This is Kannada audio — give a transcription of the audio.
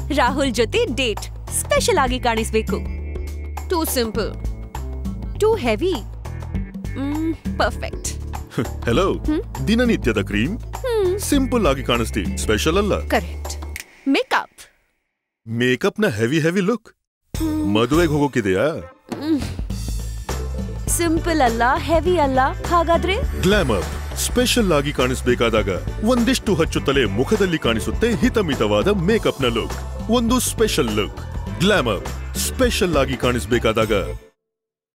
ರಾಹುಲ್ ಜೊತೆ ಡೇಟ್ ಸ್ಪೆಷಲ್ ಆಗಿ ಕಾಣಿಸ್ಬೇಕು too simple too heavy perfect hello ದಿನನಿತ್ಯದ ಕ್ರೀಮ್ ಸಿಂಪಲ್ ಆಗಿ ಕಾಣಿಸ್ತಿ ಸ್ಪೆಷಲ್ ಅಲ್ಲ ಕರೆಕ್ಟ್ ಮೇಕಪ್ ಮೇಕಪ್ ನ ಹೆವಿ ಹೆವಿ ಲುಕ್ ಮದುವೆಗೆ ಹೋಗೋಕಿದೆಯಾ ಸಿಂಪಲ್ ಅಲ್ಲ ಹೆವಿ ಅಲ್ಲ ಹಾಗಾದ್ರೆ ಗ್ಲಾಮರ್ ಸ್ಪೆಷಲ್ ಆಗಿ ಕಾಣಿಸಬೇಕಾದಾಗ ಒಂದಿಷ್ಟು ಹಚ್ಚುತ್ತಲೇ ಮುಖದಲ್ಲಿ ಕಾಣಿಸುತ್ತೆ ಹಿತಮಿತವಾದ ಮೇಕಪ್ ನ ಲುಕ್ ಒಂದು ಸ್ಪೆಷಲ್ ಲುಕ್ ಗ್ಲಾಮರ್ ಸ್ಪೆಷಲ್ ಆಗಿ ಕಾಣಿಸಬೇಕಾದಾಗ